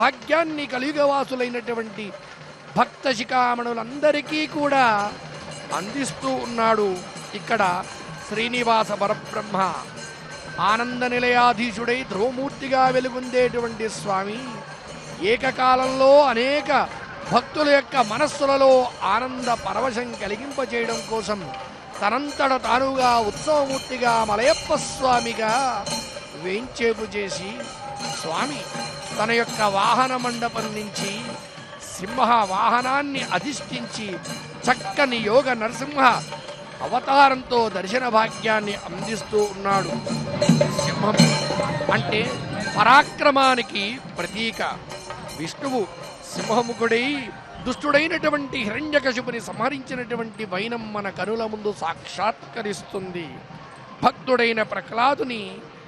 భాగ్యాన్ని కలియుగవాసులైనటువంటి భక్త శిఖామణులందరికీ కూడా అందిస్తూ ఉన్నాడు ఇక్కడ శ్రీనివాస పరబ్రహ్మ ఆనంద నిలయాధీశుడై ధ్రువమూర్తిగా వెలుగొందేటువంటి స్వామి ఏకకాలంలో అనేక భక్తుల యొక్క మనస్సులలో ఆనంద పరవశం కలిగింపచేయడం కోసం తనంతట తానుగా ఉత్సవమూర్తిగా మలయప్ప స్వామిగా వేంచేపు చేసి స్వామి తన యొక్క వాహన మండపం నుంచి సింహ వాహనాన్ని అధిష్ఠించి చక్కని యోగ నరసింహ అవతారంతో దర్శన భాగ్యాన్ని అందిస్తూ ఉన్నాడు సింహం అంటే పరాక్రమానికి ప్రతీక విష్ణువు సింహముఖుడై దుష్టుడైనటువంటి హిరణ్యకశిపుని సంహరించినటువంటి వైనం మన కనుల ముందు సాక్షాత్కరిస్తుంది భక్తుడైన ప్రహ్లాదుని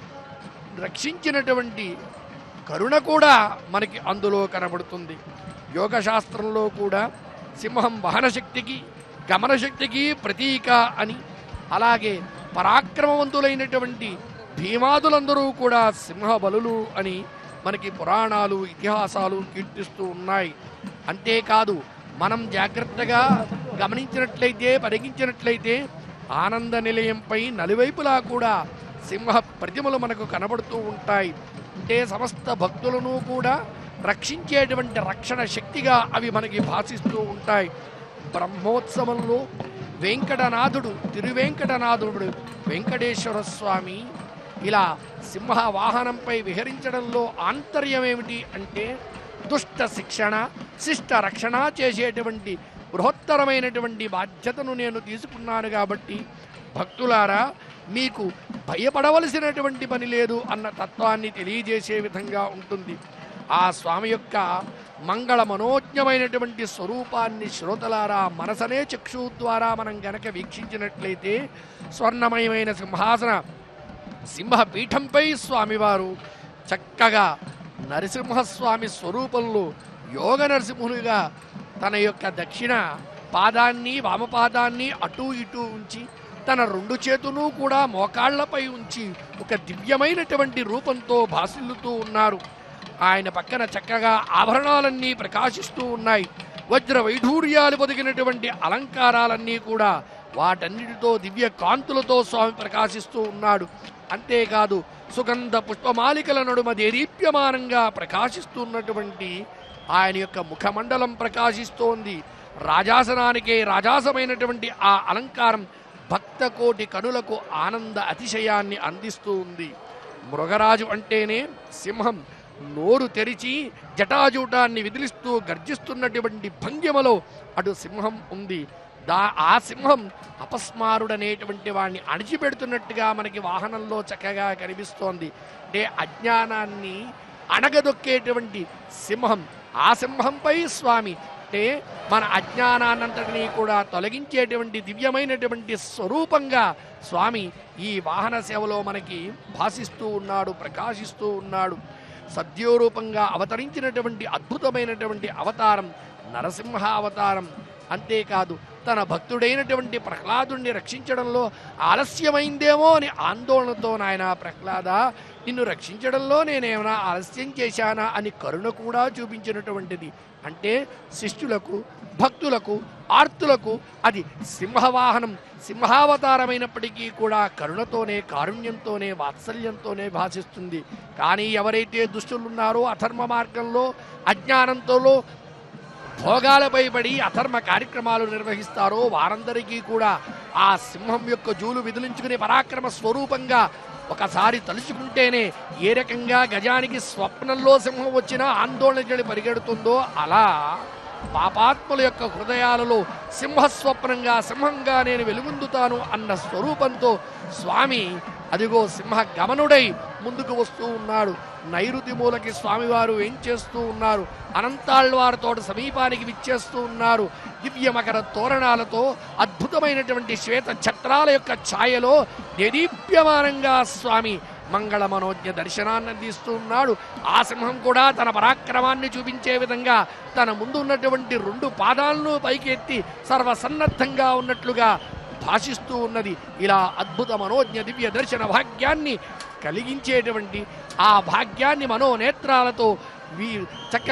రక్షించినటువంటి కరుణ కూడా మనకి అందులో కనబడుతుంది యోగ శాస్త్రంలో కూడా సింహం వాహన శక్తికి గమన శక్తికి ప్రతీక అని అలాగే పరాక్రమవంతులైనటువంటి భీమాదులందరూ కూడా సింహ బలులు అని మనకి పురాణాలు ఇతిహాసాలు కీర్తిస్తూ ఉన్నాయి అంతేకాదు మనం జాగ్రత్తగా గమనించినట్లయితే పరిగించినట్లయితే ఆనంద నిలయంపై నలువైపులా కూడా సింహ ప్రతిమలు మనకు కనబడుతూ ఉంటాయి అంటే సమస్త భక్తులను కూడా రక్షించేటువంటి రక్షణ శక్తిగా అవి మనకి భాషిస్తూ ఉంటాయి బ్రహ్మోత్సవంలో వెంకటనాథుడు తిరువెంకటనాథుడు వెంకటేశ్వర స్వామి ఇలా సింహ వాహనంపై విహరించడంలో ఆంతర్యం ఏమిటి అంటే దుష్ట శిక్షణ శిష్ట రక్షణ చేసేటువంటి బృహత్తరమైనటువంటి బాధ్యతను నేను తీసుకున్నాను కాబట్టి భక్తులారా మీకు భయపడవలసినటువంటి పని లేదు అన్న తత్వాన్ని తెలియజేసే విధంగా ఉంటుంది ఆ స్వామి యొక్క మంగళ మనోజ్ఞమైనటువంటి స్వరూపాన్ని శ్రోతలారా మనసనే చక్షు ద్వారా మనం గనక వీక్షించినట్లయితే స్వర్ణమయమైన సింహాసన సింహపీఠంపై స్వామివారు చక్కగా నరసింహస్వామి స్వరూపంలో యోగ నరసింహునిగా తన యొక్క దక్షిణ పాదాన్ని వామపాదాన్ని అటూ ఇటూ ఉంచి తన రెండు చేతులు కూడా మోకాళ్లపై ఉంచి ఒక దివ్యమైనటువంటి రూపంతో భాసిల్లుతూ ఉన్నారు ఆయన పక్కన చక్కగా ఆభరణాలన్నీ ప్రకాశిస్తూ ఉన్నాయి వజ్ర వైఢూర్యాలు పొదిగినటువంటి అలంకారాలన్నీ కూడా వాటన్నిటితో దివ్య కాంతులతో స్వామి ప్రకాశిస్తూ ఉన్నాడు అంతేకాదు సుగంధ పుష్పమాలికల నడుమ దేదీప్యమానంగా ప్రకాశిస్తున్నటువంటి ఆయన యొక్క ముఖమండలం ప్రకాశిస్తోంది రాజాసనానికే రాజాసమైనటువంటి ఆ అలంకారం భక్త కోటి కనులకు ఆనంద అతిశయాన్ని అందిస్తూ ఉంది మృగరాజు అంటేనే సింహం నోరు తెరిచి జటాజూటాన్ని విదిలిస్తూ గర్జిస్తున్నటువంటి భంగిమలో అటు సింహం ఉంది దా ఆ సింహం అపస్మారుడనేటువంటి వాడిని అణిచిపెడుతున్నట్టుగా మనకి వాహనంలో చక్కగా కనిపిస్తోంది అంటే అజ్ఞానాన్ని అణగదొక్కేటువంటి సింహం ఆ సింహంపై స్వామి అంటే మన అజ్ఞానాన్నంతటినీ కూడా తొలగించేటువంటి దివ్యమైనటువంటి స్వరూపంగా స్వామి ఈ వాహన సేవలో మనకి భాషిస్తూ ఉన్నాడు ప్రకాశిస్తూ ఉన్నాడు సద్యోరూపంగా అవతరించినటువంటి అద్భుతమైనటువంటి అవతారం నరసింహ అవతారం అంతేకాదు తన భక్తుడైనటువంటి ప్రహ్లాదుణ్ణి రక్షించడంలో ఆలస్యమైందేమో అని ఆందోళనతో నాయన ప్రహ్లాద నిన్ను రక్షించడంలో నేనేమైనా ఆలస్యం చేశానా అని కరుణ కూడా చూపించినటువంటిది అంటే శిష్యులకు భక్తులకు ఆర్తులకు అది సింహవాహనం సింహావతారమైనప్పటికీ కూడా కరుణతోనే కారుణ్యంతోనే వాత్సల్యంతోనే భాషిస్తుంది కానీ ఎవరైతే దుష్టులున్నారో అధర్మ మార్గంలో అజ్ఞానంతోలో భోగాలపై పడి అధర్మ కార్యక్రమాలు నిర్వహిస్తారో వారందరికీ కూడా ఆ సింహం యొక్క జూలు విదిలించుకునే పరాక్రమ స్వరూపంగా ఒకసారి తలుచుకుంటేనే ఏ రకంగా గజానికి స్వప్నంలో సింహం వచ్చినా ఆందోళన చెడి పరిగెడుతుందో అలా పాపాత్ముల యొక్క హృదయాలలో సింహస్వప్నంగా సింహంగా నేను వెలుగొందుతాను అన్న స్వరూపంతో స్వామి అదిగో సింహ గమనుడై ముందుకు వస్తూ ఉన్నాడు నైరుతి మూలకి స్వామివారు ఏం చేస్తూ ఉన్నారు అనంతాళ్వారితో సమీపానికి విచ్చేస్తూ ఉన్నారు దివ్య మకర తోరణాలతో అద్భుతమైనటువంటి శ్వేత ఛత్రాల యొక్క ఛాయలో దేదీప్యమానంగా స్వామి మంగళ మనోజ్ఞ దర్శనాన్ని అందిస్తూ ఉన్నాడు ఆ సింహం కూడా తన పరాక్రమాన్ని చూపించే విధంగా తన ముందు ఉన్నటువంటి రెండు పాదాలను పైకెత్తి సర్వసన్నద్ధంగా ఉన్నట్లుగా భాషిస్తూ ఉన్నది ఇలా అద్భుత మనోజ్ఞ దివ్య దర్శన భాగ్యాన్ని కలిగించేటువంటి ఆ భాగ్యాన్ని మనోనేత్రాలతో వీ చక్క